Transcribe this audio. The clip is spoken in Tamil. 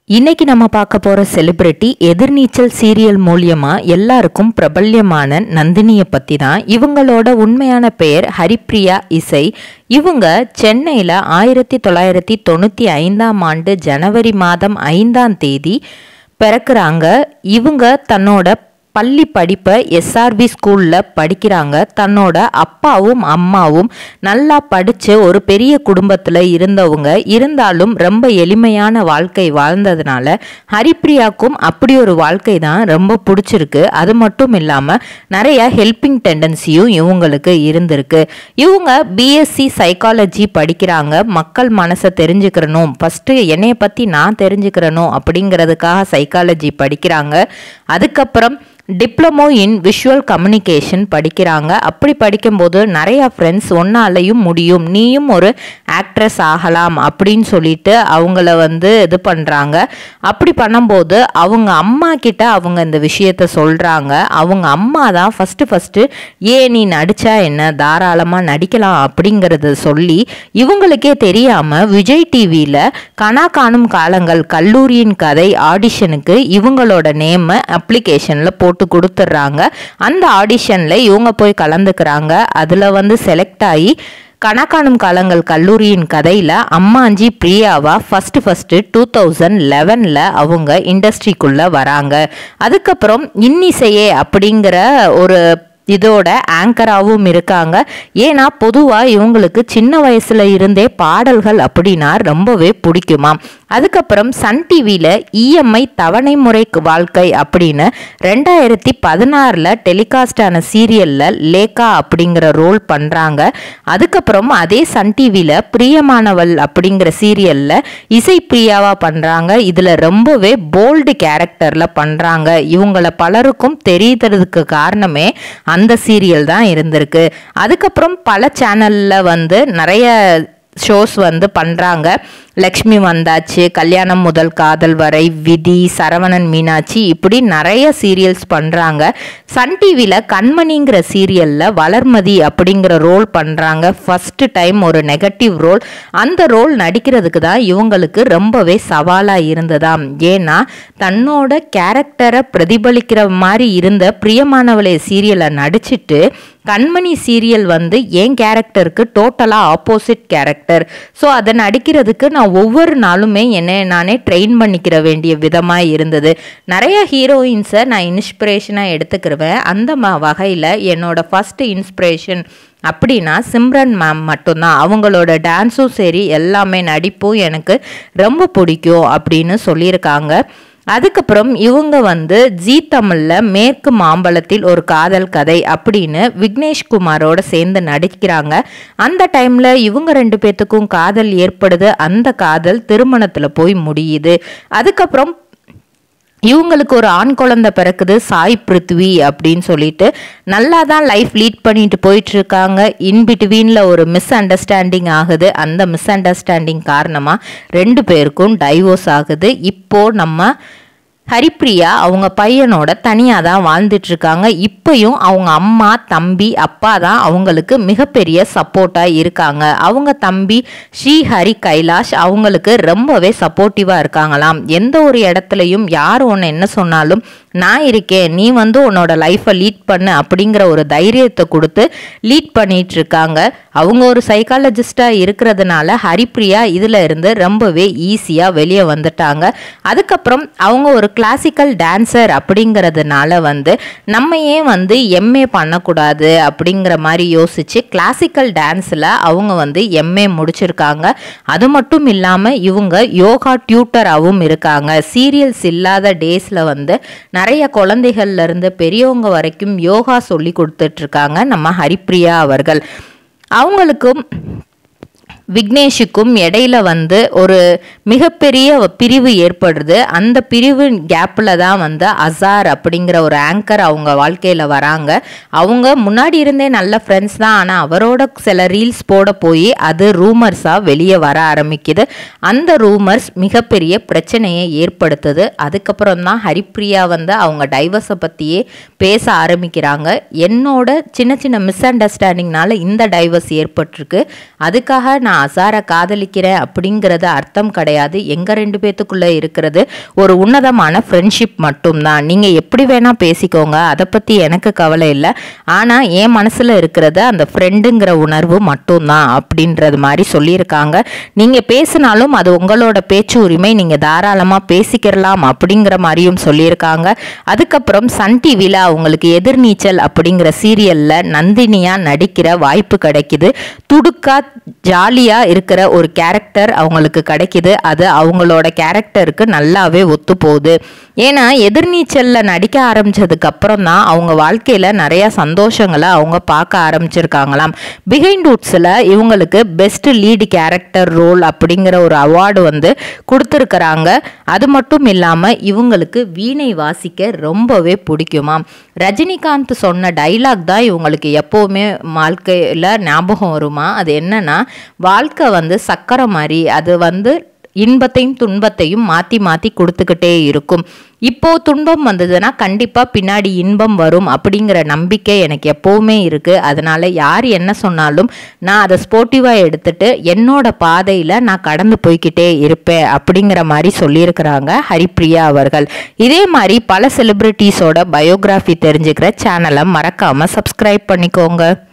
இன்னைக்கு நம்ம பார்க்க போற செலிபிரிட்டி எதிர்நீச்சல் சீரியல் மூலியமா எல்லாருக்கும் பிரபல்யமான நந்தினியை பத்தி தான் இவங்களோட உண்மையான பெயர் ஹரிப்ரியா இசை இவங்க சென்னையில் ஆயிரத்தி தொள்ளாயிரத்தி தொண்ணூற்றி ஐந்தாம் ஆண்டு ஜனவரி மாதம் ஐந்தாம் தேதி பிறக்குறாங்க இவங்க தன்னோட பள்ளி படிப்பை எஸ்ஆர்வி ஸ்கூலில் படிக்கிறாங்க தன்னோட அப்பாவும் அம்மாவும் நல்லா படித்து ஒரு பெரிய குடும்பத்தில் இருந்தவங்க இருந்தாலும் ரொம்ப எளிமையான வாழ்க்கை வாழ்ந்ததுனால ஹரிப்ரியாக்கும் அப்படி ஒரு வாழ்க்கை தான் ரொம்ப பிடிச்சிருக்கு அது மட்டும் இல்லாமல் நிறைய ஹெல்பிங் டெண்டன்சியும் இவங்களுக்கு இருந்திருக்கு இவங்க பிஎஸ்சி சைக்காலஜி படிக்கிறாங்க மக்கள் மனசை தெரிஞ்சுக்கிறணும் ஃபஸ்ட்டு என்னைய பற்றி நான் தெரிஞ்சுக்கிறணும் அப்படிங்கிறதுக்காக சைக்காலஜி படிக்கிறாங்க அதுக்கப்புறம் டிப்ளமோ இன் விஷுவல் கம்யூனிகேஷன் படிக்கிறாங்க அப்படி படிக்கும்போது நிறையா ஃப்ரெண்ட்ஸ் ஒன்னாலையும் முடியும் நீயும் ஒரு ஆக்ட்ரஸ் ஆகலாம் அப்படின்னு சொல்லிட்டு அவங்கள வந்து இது பண்ணுறாங்க அப்படி பண்ணும்போது அவங்க அம்மா கிட்ட அவங்க இந்த விஷயத்த சொல்கிறாங்க அவங்க அம்மா தான் ஃபஸ்ட்டு ஃபஸ்ட்டு ஏ நீ நடிச்சா என்ன தாராளமாக நடிக்கலாம் அப்படிங்கிறத சொல்லி இவங்களுக்கே தெரியாமல் விஜய் டிவியில் கனா காணும் காலங்கள் கல்லூரியின் கதை ஆடிஷனுக்கு இவங்களோட நேமை அப்ளிகேஷனில் போட்டு போட்டு கொடுத்துட்றாங்க அந்த ஆடிஷனில் இவங்க போய் கலந்துக்கிறாங்க அதில் வந்து செலக்ட் ஆகி கணக்கானும் காலங்கள் கல்லூரியின் கதையில் அம்மாஞ்சி பிரியாவா ஃபஸ்ட்டு ஃபஸ்ட்டு டூ தௌசண்ட் லெவனில் அவங்க இண்டஸ்ட்ரிக்குள்ளே வராங்க அதுக்கப்புறம் இன்னிசையே அப்படிங்கிற ஒரு இதோட ஆங்கராகவும் இருக்காங்க ஏன்னா பொதுவாக இவங்களுக்கு சின்ன வயசுல இருந்தே பாடல்கள் அப்படின்னா ரொம்பவே பிடிக்குமா அதுக்கப்புறம் சன் டிவியில் இஎம்ஐ தவணை முறை வாழ்க்கை அப்படின்னு ரெண்டாயிரத்தி பதினாறில் டெலிகாஸ்ட் ஆன சீரியலில் லேக்கா அப்படிங்கிற ரோல் பண்ணுறாங்க அதுக்கப்புறம் அதே சன் டிவியில் பிரியமானவள் அப்படிங்கிற சீரியலில் இசை பிரியாவா பண்ணுறாங்க இதில் ரொம்பவே போல்டு கேரக்டரில் பண்ணுறாங்க இவங்கள பலருக்கும் தெரியுறதுக்கு காரணமே அந்த சீரியல் தான் இருந்திருக்கு அதுக்கப்புறம் பல சேனலில் வந்து நிறைய ஷோஸ் வந்து பண்ணுறாங்க லக்ஷ்மி வந்தாச்சு கல்யாணம் முதல் காதல் வரை விதி சரவணன் மீனாட்சி இப்படி நிறைய சீரியல்ஸ் பண்ணுறாங்க சன் டிவியில் கண்மணிங்கிற சீரியலில் வளர்மதி அப்படிங்கிற ரோல் பண்ணுறாங்க ஃபஸ்ட்டு டைம் ஒரு நெகட்டிவ் ரோல் அந்த ரோல் நடிக்கிறதுக்கு தான் இவங்களுக்கு ரொம்பவே சவாலாக இருந்ததாம் ஏன்னா தன்னோட கேரக்டரை பிரதிபலிக்கிற மாதிரி இருந்த பிரியமானவளே சீரியலை நடிச்சிட்டு கண்மணி சீரியல் வந்து என் கேரக்டருக்கு டோட்டலாக ஆப்போசிட் கேரக்டர் ஸோ அதை நடிக்கிறதுக்கு நான் ஒவ்வொரு நாளுமே என்னை நானே ட்ரெயின் பண்ணிக்கிற வேண்டிய விதமாக இருந்தது நிறைய ஹீரோயின்ஸை நான் இன்ஸ்பிரேஷனாக எடுத்துக்கிருவேன் அந்த ம வகையில் என்னோட ஃபஸ்ட்டு இன்ஸ்பிரேஷன் அப்படின்னா சிம்ரன் மேம் மட்டும்தான் அவங்களோட டான்ஸும் சரி எல்லாமே நடிப்பும் எனக்கு ரொம்ப பிடிக்கும் அப்படின்னு சொல்லியிருக்காங்க அதுக்கப்புறம் இவங்க வந்து ஜி தமிழில் மேற்கு மாம்பழத்தில் ஒரு காதல் கதை அப்படின்னு விக்னேஷ் குமாரோட சேர்ந்து நடிக்கிறாங்க அந்த டைமில் இவங்க ரெண்டு பேர்த்துக்கும் காதல் ஏற்படுது அந்த காதல் திருமணத்தில் போய் முடியுது அதுக்கப்புறம் இவங்களுக்கு ஒரு ஆண் குழந்தை பிறக்குது சாய் பிருத்வி அப்படின்னு சொல்லிட்டு நல்லா தான் லைஃப் லீட் பண்ணிட்டு போயிட்டு இருக்காங்க இன் பிட்வீனில் ஒரு மிஸ் அண்டர்ஸ்டாண்டிங் ஆகுது அந்த மிஸ் அண்டர்ஸ்டாண்டிங் காரணமாக ரெண்டு பேருக்கும் டைவோர்ஸ் ஆகுது இப்போ நம்ம ஹரிப்ரியா அவங்க பையனோட தனியாக தான் வாழ்ந்துட்டு இருக்காங்க இப்பயும் அவங்க அம்மா தம்பி அப்பா தான் அவங்களுக்கு மிகப்பெரிய சப்போர்ட்டாக இருக்காங்க அவங்க தம்பி ஸ்ரீ ஹரி கைலாஷ் அவங்களுக்கு ரொம்பவே சப்போர்ட்டிவாக இருக்காங்களாம் எந்த ஒரு இடத்துலையும் யார் ஒன்று என்ன சொன்னாலும் நான் இருக்கேன் நீ வந்து உன்னோட லைஃப்பை லீட் பண்ணு அப்படிங்கிற ஒரு தைரியத்தை கொடுத்து லீட் பண்ணிட்டு இருக்காங்க அவங்க ஒரு சைக்காலஜிஸ்டாக இருக்கிறதுனால ஹரிப்ரியா இதில் இருந்து ரொம்பவே ஈஸியாக வெளியே வந்துட்டாங்க அதுக்கப்புறம் அவங்க ஒரு கிளாசிக்கல் டான்சர் அப்படிங்கிறதுனால வந்து நம்ம ஏன் வந்து எம்ஏ பண்ணக்கூடாது அப்படிங்கிற மாதிரி யோசிச்சு கிளாசிக்கல் டான்ஸில் அவங்க வந்து எம்ஏ முடிச்சிருக்காங்க அது மட்டும் இல்லாமல் இவங்க யோகா டியூட்டராகவும் இருக்காங்க சீரியல்ஸ் இல்லாத டேஸில் வந்து நிறைய குழந்தைகள்ல இருந்து பெரியவங்க வரைக்கும் யோகா சொல்லி கொடுத்துட்ருக்காங்க நம்ம ஹரிப்ரியா அவர்கள் அவங்களுக்கும் விக்னேஷுக்கும் இடையில வந்து ஒரு மிகப்பெரிய பிரிவு ஏற்படுது அந்த பிரிவு கேப்பில் தான் வந்து அசார் அப்படிங்கிற ஒரு ஆங்கர் அவங்க வாழ்க்கையில் வராங்க அவங்க முன்னாடி இருந்தே நல்ல ஃப்ரெண்ட்ஸ் தான் ஆனால் அவரோட சில ரீல்ஸ் போட போய் அது ரூமர்ஸாக வெளியே வர ஆரம்பிக்குது அந்த ரூமர்ஸ் மிகப்பெரிய பிரச்சனையை ஏற்படுத்துது அதுக்கப்புறம் தான் ஹரிப்ரியா வந்து அவங்க டைவர்ஸை பற்றியே பேச ஆரம்பிக்கிறாங்க என்னோட சின்ன சின்ன மிஸ் அண்டர்ஸ்டாண்டிங்னால இந்த டைவர்ஸ் ஏற்பட்டிருக்கு அதுக்காக நான் நான் அசாரை காதலிக்கிறேன் அப்படிங்கிறது அர்த்தம் கிடையாது எங்க ரெண்டு பேத்துக்குள்ள இருக்கிறது ஒரு உன்னதமான ஃப்ரெண்ட்ஷிப் மட்டும்தான் நீங்க எப்படி வேணா பேசிக்கோங்க அதை பத்தி எனக்கு கவலை இல்லை ஆனா என் மனசுல இருக்கிறது அந்த ஃப்ரெண்டுங்கிற உணர்வு மட்டும்தான் அப்படின்றது மாதிரி சொல்லியிருக்காங்க நீங்க பேசினாலும் அது உங்களோட பேச்சு உரிமை நீங்க தாராளமா பேசிக்கிறலாம் அப்படிங்கிற மாதிரியும் சொல்லியிருக்காங்க அதுக்கப்புறம் சன் டிவியில் அவங்களுக்கு எதிர்நீச்சல் அப்படிங்கிற சீரியல்ல நந்தினியா நடிக்கிற வாய்ப்பு கிடைக்குது துடுக்கா ஜாலியா இருக்கிற ஒரு கேரக்டர் அவங்களுக்கு கிடைக்குது அது அவங்களோட கேரக்டருக்கு நல்லாவே ஒத்து போகுது ஏன்னா எதிர்நீச்சல்ல நடிக்க ஆரம்பிச்சதுக்கு அப்புறம் தான் அவங்க வாழ்க்கையில நிறைய சந்தோஷங்களை அவங்க பார்க்க ஆரம்பிச்சிருக்காங்களாம் பிஹைண்ட் உட்ஸில் இவங்களுக்கு பெஸ்ட் லீடு கேரக்டர் ரோல் அப்படிங்கிற ஒரு அவார்டு வந்து கொடுத்துருக்குறாங்க அது மட்டும் இல்லாமல் இவங்களுக்கு வீணை வாசிக்க ரொம்பவே பிடிக்குமாம் ரஜினிகாந்த் சொன்ன டைலாக் தான் இவங்களுக்கு எப்போவுமே வாழ்க்கையில் ஞாபகம் வருமா அது என்னன்னா வாழ்க்கை வந்து சக்கரை மாதிரி அது வந்து இன்பத்தையும் துன்பத்தையும் மாற்றி மாற்றி கொடுத்துக்கிட்டே இருக்கும் இப்போ துன்பம் வந்ததுன்னா கண்டிப்பாக பின்னாடி இன்பம் வரும் அப்படிங்கிற நம்பிக்கை எனக்கு எப்போவுமே இருக்குது அதனால யார் என்ன சொன்னாலும் நான் அதை ஸ்போர்ட்டிவாக எடுத்துட்டு என்னோட பாதையில் நான் கடந்து போய்க்கிட்டே இருப்பேன் அப்படிங்கிற மாதிரி சொல்லியிருக்கிறாங்க ஹரிப்ரியா அவர்கள் இதே மாதிரி பல செலிப்ரிட்டிஸோட பயோகிராஃபி தெரிஞ்சுக்கிற சேனலை மறக்காமல் சப்ஸ்கிரைப் பண்ணிக்கோங்க